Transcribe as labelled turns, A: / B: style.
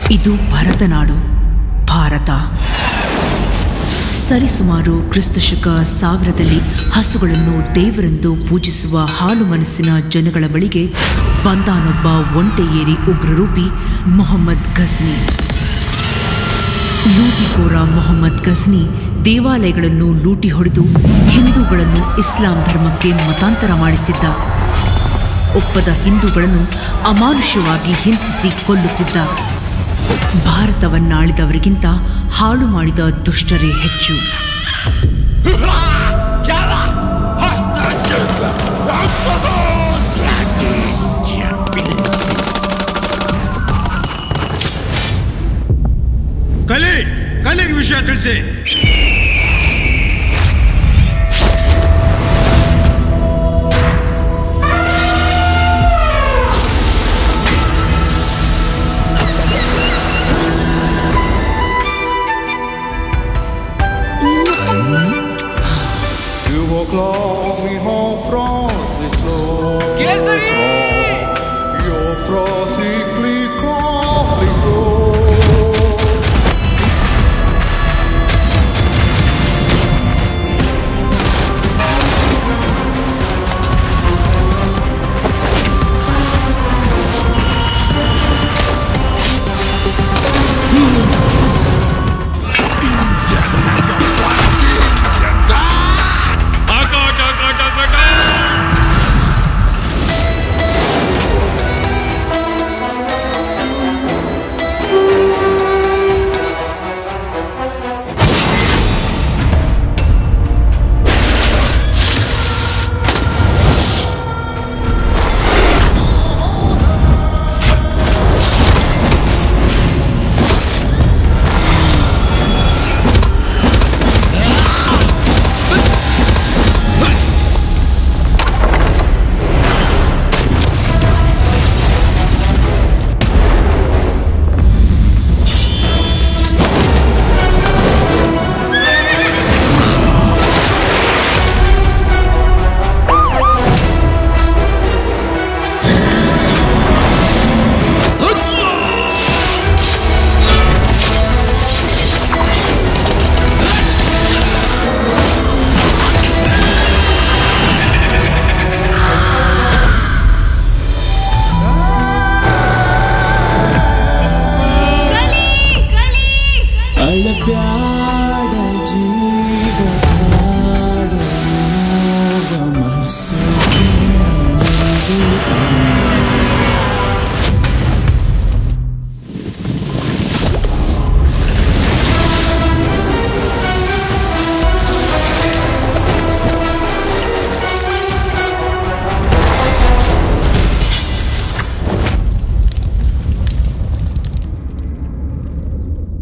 A: ಇದು ಭರತನಾಡು ಭಾರತ ಸರಿಸುಮಾರು ಕ್ರಿಸ್ತಶಕ ಸಾವಿರದಲ್ಲಿ ಹಸುಗಳನ್ನು ದೇವರೆಂದು ಪೂಜಿಸುವ ಹಾಲು ಮನಸ್ಸಿನ ಜನಗಳ ಬಳಿಗೆ ಬಂದಾನೊಬ್ಬ ಒಂಟೆ ಏರಿ ಉಗ್ರರೂಪಿ ಮೊಹಮ್ಮದ್ ಘಜ್ನಿ ಲೂಟಿಕೋರ ಮೊಹಮ್ಮದ್ ಘಜ್ನಿ ದೇವಾಲಯಗಳನ್ನು ಲೂಟಿ ಹೊಡೆದು ಹಿಂದೂಗಳನ್ನು ಇಸ್ಲಾಂ ಧರ್ಮಕ್ಕೆ ಮತಾಂತರ ಮಾಡಿಸಿದ್ದ ಒಪ್ಪದ ಹಿಂದೂಗಳನ್ನು ಅಮಾನುಷ್ಯವಾಗಿ ಹಿಂಸಿಸಿ ಕೊಲ್ಲುತ್ತಿದ್ದ ಭಾರತವನ್ನಾಳಿದವರಿಗಿಂತ ಹಾಳು ಮಾಡಿದ ದುಷ್ಟರೇ ಹೆಚ್ಚು
B: ಕಲಿ ಕಲಿಗೆ ವಿಷಯ ತಿಳಿಸಿ